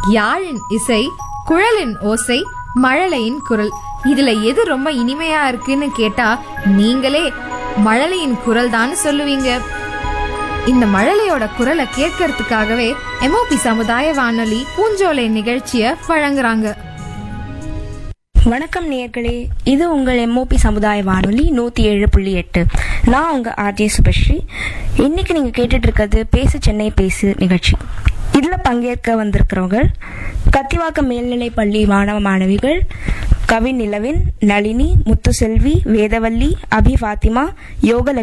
யாழின் இசை குழலின் ஓசை மழலையின் குரல் இதுல எது ரொம்ப இனிமையா இருக்குன்னு கேட்டா நீங்களே மழலையின் குரல் தான் சொல்லுவீங்க இந்த மழலையோட குரலை கேட்கறதுக்காகவே எம்ஓபி சமுதாய வானொலி பூஞ்சோலை நிகழ்ச்சிய வழங்குறாங்க வணக்கம் நேயர்களே இது உங்கள் எம்ஓபி சமுதாய வானொலி நூற்றி ஏழு புள்ளி எட்டு நான் உங்கள் ஆர்ஜே சுபஸ்ரீ இன்னைக்கு நீங்கள் கேட்டுட்டு இருக்கிறது பேசு சென்னை பேசு நிகழ்ச்சி இதில் பங்கேற்க வந்திருக்கிறவங்க கத்திவாக்கம் மேல்நிலைப் பள்ளி மாணவ மாணவிகள் கவி நிலவின் நளினி முத்துசெல்வி வேதவல்லி அபி ஃபாத்திமா யோகலட்சுமி